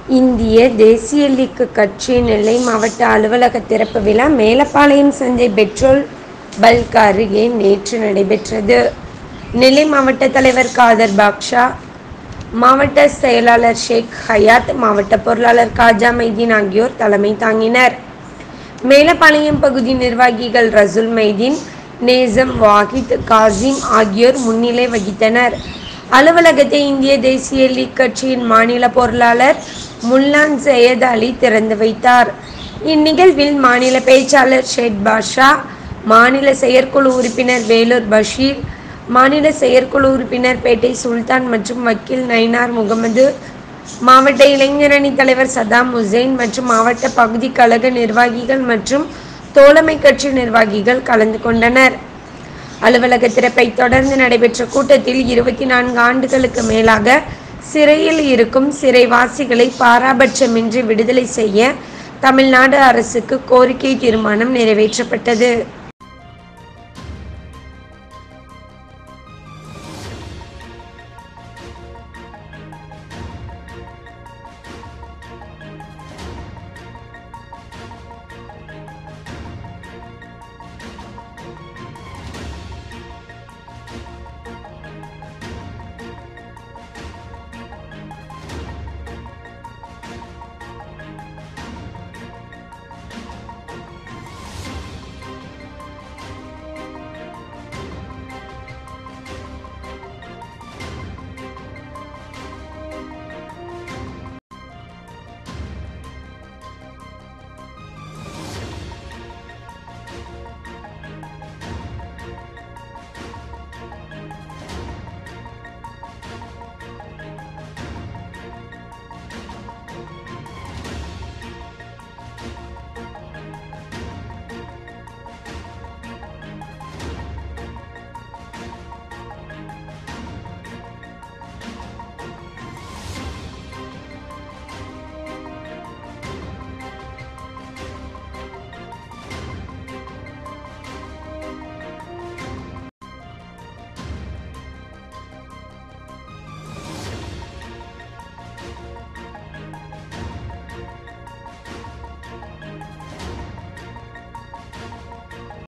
இந்திய தேசிய லீக் கட்சி நெல்லை மாவட்ட அலுவலக திறப்பு விழா மேலப்பாளையம் சந்தை பெட்ரோல் பல்க் அருகே நேற்று நடைபெற்றது. நெல்லை மாவட்ட தலைவர் காதர் பாட்ஷா, மாவட்ட செயலாளர் ஷேக் ஹயாத், மாவட்ட பொருளாளர் காஜா மைதீன் ஆகியோர் தலைமை தாங்கினர். மேலப்பாளையம் பகுதி நிர்வாகிகள் ரசூல் மைதீன், நேசம், வாஹித், காசிம் ஆகியோர் முன்னிலை வகித்தனர். அலுவலகத்தை இந்திய தேசிய லீக் கட்சியின் மாநில பொருளாளர் முல்லான் சையத் அலி திறந்து வைத்தார். இந்நிகழ்வில் மாநில பேச்சாளர் ஷேக் பாட்ஷா, மாநில செயற்குழு உறுப்பினர் வேலூர் பஷீர், மாநில செயற்குழு உறுப்பினர் பேட்டை சுல்தான் மற்றும் வக்கீல் நயினார் முகமது, மாவட்ட இளைஞரணி தலைவர் சதாம் உசேன் மற்றும் மாவட்ட பகுதி கழக நிர்வாகிகள் மற்றும் தோழமை கட்சி நிர்வாகிகள் கலந்து கொண்டனர். அலுவலக திறப்பை தொடர்ந்து நடைபெற்ற கூட்டத்தில் இருபத்து நான்கு ஆண்டுகளுக்கு மேலாக சிறையில் இருக்கும் சிறைவாசிகளை பாரபட்சமின்றி விடுதலை செய்ய தமிழ்நாடு அரசுக்கு கோரிக்கை தீர்மானம் நிறைவேற்றப்பட்டது.